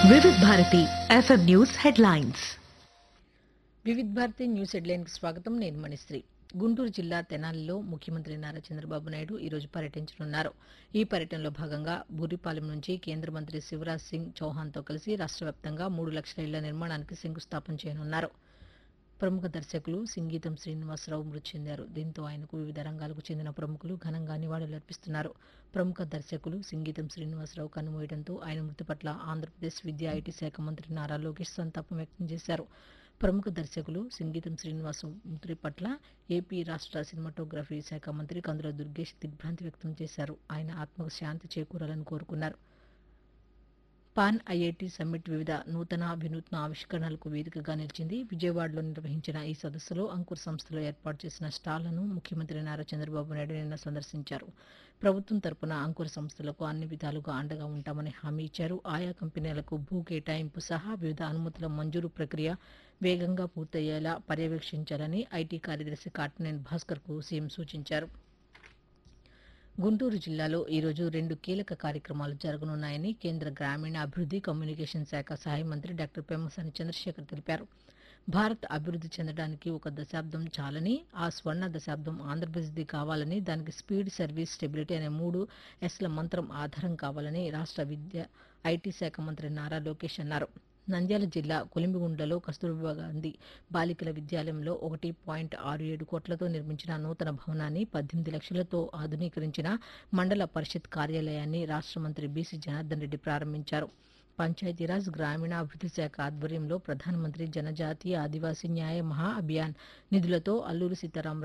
వివిధ Bharati FM news headlines Vividh Bharati news హెడ్లైన్కి స్వాగతం నేను మణిశ్రీ గుంటూరు జిల్లా తెనాలిలో ముఖ్యమంత్రి నారా చంద్రబాబు నాయుడు ఈరోజు పర్యటించనున్నారు ఈ పర్యటనలో భాగంగా బూరిపాలెం నుంచి కేంద్ర మంత్రి శివరాజ్ సింగ్ చౌహాన్తో కలిసి రాష్ట్ర వ్యాప్తంగా మూడు లక్షల ఇళ్ల నిర్మాణానికి శంకుస్థాపన చేయనున్నారు ప్రముఖ దర్శకులు సింగీతం శ్రీనివాసరావు మృతి చెందారు దీంతో ఆయనకు వివిధ రంగాలకు చెందిన ప్రముఖులు ఘనంగా నివాళులర్పిస్తున్నారు ప్రముఖ దర్శకులు సింగీతం శ్రీనివాసరావు కన్నుమూయడంతో ఆయన మృతి పట్ల ఆంధ్రప్రదేశ్ విద్యా ఐటీ శాఖ మంత్రి నారా లోకేష్ సంతాపం వ్యక్తం చేశారు ప్రముఖ దర్శకులు సింగీతం శ్రీనివాసరావు మృతి పట్ల ఏపీ రాష్ట్ర సినిమాటోగ్రఫీ శాఖ మంత్రి కందుల దుర్గేష్ దిగ్భ్రాంతి వ్యక్తం చేశారు ఆయన ఆత్మకు శాంతి చేకూరాలని కోరుకున్నారు పాన్ ఐఐటి సమ్మిట్ వివిధ నూతన వినూత్న ఆవిష్కరణలకు వేదికగా నిలిచింది విజయవాడలో నిర్వహించిన ఈ సదస్సులో అంకుర్ సంస్థలో ఏర్పాటు చేసిన స్టాళ్లను ముఖ్యమంత్రి నారా చంద్రబాబు నాయుడు నిన్న సందర్శించారు ప్రభుత్వం తరపున అంకుర సంస్థలకు అన్ని విధాలుగా అండగా ఉంటామని హామీ ఇచ్చారు ఆయా కంపెనీలకు భూ కేటాయింపు సహా వివిధ అనుమతుల మంజూరు ప్రక్రియ వేగంగా పూర్తయ్యేలా పర్యవేక్షించాలని ఐటీ కార్యదర్శి కాటనేని భాస్కర్కు సీఎం సూచించారు గుంటూరు జిల్లాలో ఈరోజు రెండు కీలక కార్యక్రమాలు జరగనున్నాయని కేంద్ర గ్రామీణ అభివృద్ధి కమ్యూనికేషన్ శాఖ సహాయ మంత్రి డాక్టర్ పెమ్మసాని చంద్రశేఖర్ తెలిపారు భారత్ అభివృద్ధి చెందడానికి ఒక దశాబ్దం చాలని ఆ స్వర్ణ దశాబ్దం ఆంధ్రప్రదేశ్ది కావాలని దానికి స్పీడ్ సర్వీస్ స్టెబిలిటీ అనే మూడు ఎస్ల మంత్రం ఆధారం కావాలని రాష్ట్ర విద్య ఐటీ శాఖ మంత్రి నారా లోకేష్ అన్నారు నంద్యాల జిల్లా కొలిమిగుండ్లలో కస్తూర్బా గాంధీ బాలికల విద్యాలయంలో ఒకటి పాయింట్ ఆరు ఏడు కోట్లతో నిర్మించిన నూతన భవనాన్ని పద్దెనిమిది లక్షలతో ఆధునీకరించిన మండల పరిషత్ కార్యాలయాన్ని రాష్ట్ర మంత్రి బీసీ జనార్దన్ రెడ్డి ప్రారంభించారు పంచాయతీరాజ్ గ్రామీణాభివృద్ధి శాఖ ఆధ్వర్యంలో ప్రధానమంత్రి జనజాతీయ ఆదివాసీ న్యాయ మహా అభియాన్ నిధులతో అల్లూరు సీతారామరాజు